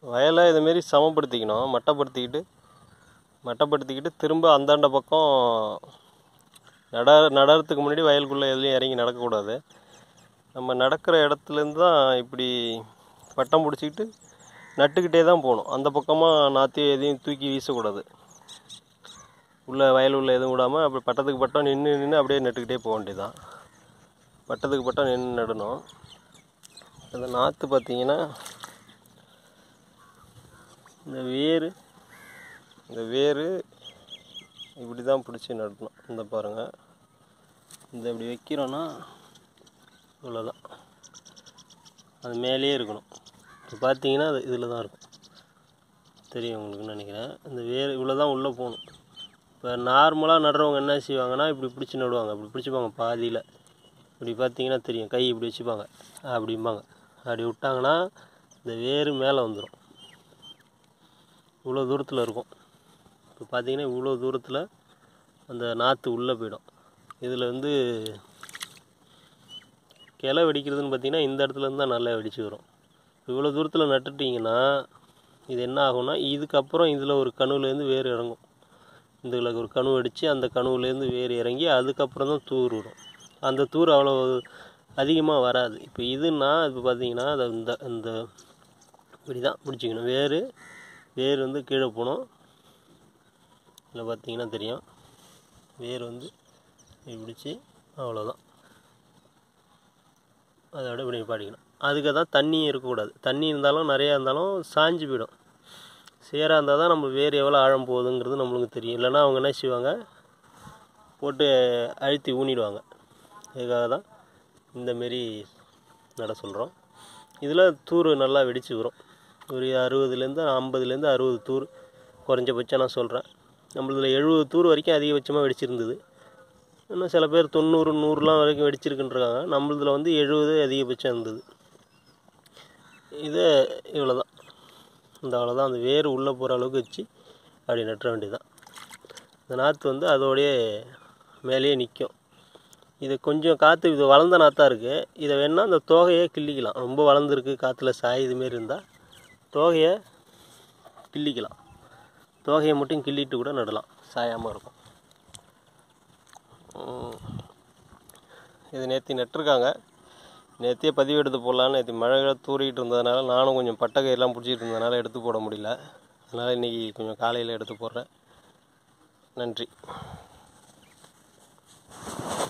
வயலை இதுமாரி சமப்படுத்திக்கணும் மட்டப்படுத்திக்கிட்டு மட்டப்படுத்திக்கிட்டு திரும்ப அந்தாண்ட பக்கம் நட நடறதுக்கு முன்னாடி வயலுக்குள்ளே எதுலேயும் இறங்கி நடக்கக்கூடாது நம்ம நடக்கிற இடத்துலேருந்து தான் இப்படி பட்டம் பிடிச்சிக்கிட்டு நட்டுக்கிட்டே தான் போகணும் அந்த பக்கமாக நாற்றி எதையும் தூக்கி வீசக்கூடாது உள்ள வயல் உள்ள எதுவும் விடாமல் அப்படி பட்டத்துக்கு பட்டம் நின்று நின்று அப்படியே நட்டுக்கிட்டே போக வேண்டியதுதான் பட்டத்துக்கு பட்டம் நின்று நடணும் அந்த நாற்று பார்த்தீங்கன்னா இந்த வேர் இந்த வேர் இப்படி தான் பிடிச்சி நடணும் இந்த பாருங்கள் இந்த இப்படி வைக்கிறோன்னா இவ்வளோதான் அது மேலேயே இருக்கணும் இப்போ பார்த்தீங்கன்னா அது இதில் தான் இருக்கும் தெரியும் உங்களுக்கு நினைக்கிறேன் இந்த வேர் இவ்வளோ தான் உள்ளே போகணும் இப்போ நார்மலாக நடுறவங்க என்ன செய்வாங்கன்னா இப்படி பிடிச்சி நடுவாங்க இப்படி பிடிச்சிப்பாங்க பாதியில் இப்படி பார்த்தீங்கன்னா தெரியும் கை இப்படி வச்சுப்பாங்க அப்படிம்பாங்க அப்படி விட்டாங்கன்னா இந்த வேர் மேலே வந்துடும் இவ்வளோ தூரத்தில் இருக்கும் இப்போ பார்த்தீங்கன்னா இவ்வளோ தூரத்தில் அந்த நாற்று உள்ளே போயிடும் இதில் வந்து கிளை வெடிக்கிறதுன்னு பார்த்தீங்கன்னா இந்த இடத்துல இருந்து தான் நல்லா வெடிச்சு வரும் இவ்வளோ தூரத்தில் நட்டுட்டிங்கன்னா இது என்ன ஆகும்னா இதுக்கப்புறம் இதில் ஒரு கணுவுலேருந்து வேர் இறங்கும் இதில் ஒரு கணு அடித்து அந்த கணுவுலேருந்து வேர் இறங்கி அதுக்கப்புறம் தான் தூர் வரும் அந்த தூர் அவ்வளோ அதிகமாக வராது இப்போ இதுன்னா இப்போ பார்த்தீங்கன்னா அது இந்த இந்த இப்படி தான் பிடிச்சிக்கணும் வேர் வேர் வந்து கீழே போகணும் இதில் பார்த்தீங்கன்னா தெரியும் வேர் வந்து இப்படி பிடிச்சி அவ்வளோதான் அதோட இப்படி பாடிக்கணும் அதுக்கு தான் தண்ணியும் இருக்கக்கூடாது தண்ணி இருந்தாலும் நிறையா இருந்தாலும் சாஞ்சு போயிடும் சேராக இருந்தால் தான் நம்ம வேர் எவ்வளோ ஆழம் போகுதுங்கிறது நம்மளுக்கு தெரியும் இல்லைன்னா அவங்க என்ன செய்வாங்க போட்டு அழுத்தி ஊனிடுவாங்க இதுக்காக தான் இந்தமாரி நட சொல்கிறோம் இதில் தூர் நல்லா வெடிச்சு வரும் ஒரு அறுபதுலேருந்து ஐம்பதுலேருந்து அறுபது தூர் குறைஞ்சபட்சம் நான் சொல்கிறேன் நம்மளதில் எழுபது தூர் வரைக்கும் அதிகபட்சமாக வெடிச்சிருந்தது இன்னும் சில பேர் தொண்ணூறு நூறுலாம் வரைக்கும் வெடிச்சிருக்குன்றாங்க நம்மளதில் வந்து எழுபது அதிகபட்சம் இருந்தது இது இவ்வளோ தான் இந்த அவ்வளோதான் அந்த வேர் உள்ளே போகிற அளவுக்கு வச்சு அப்படி நட்டுற வேண்டியதுதான் இந்த நாற்று வந்து அதோடைய மேலேயே நிற்கும் இது கொஞ்சம் காற்று இது வளர்ந்த நாற்றாக இருக்குது இதை வேணால் அந்த தோகையை கிள்ளிக்கலாம் ரொம்ப வளர்ந்துருக்கு காற்றுல சாய் இதுமாரி இருந்தால் தோகையை கிள்ளிக்கலாம் தோகையை மட்டும் கிள்ளிட்டு கூட நடலாம் சாயாமல் இருக்கும் உம். இது நேற்று நட்டிருக்காங்க நேற்றே பதிவு எடுத்து போடலான்னு நேற்று மழை தூறிக்கிட்டு இருந்ததுனால நானும் கொஞ்சம் பட்டக்கையெல்லாம் பிடிச்சிட்டு இருந்ததுனால எடுத்து போட முடியல அதனால் இன்றைக்கி கொஞ்சம் காலையில் எடுத்து போடுறேன் நன்றி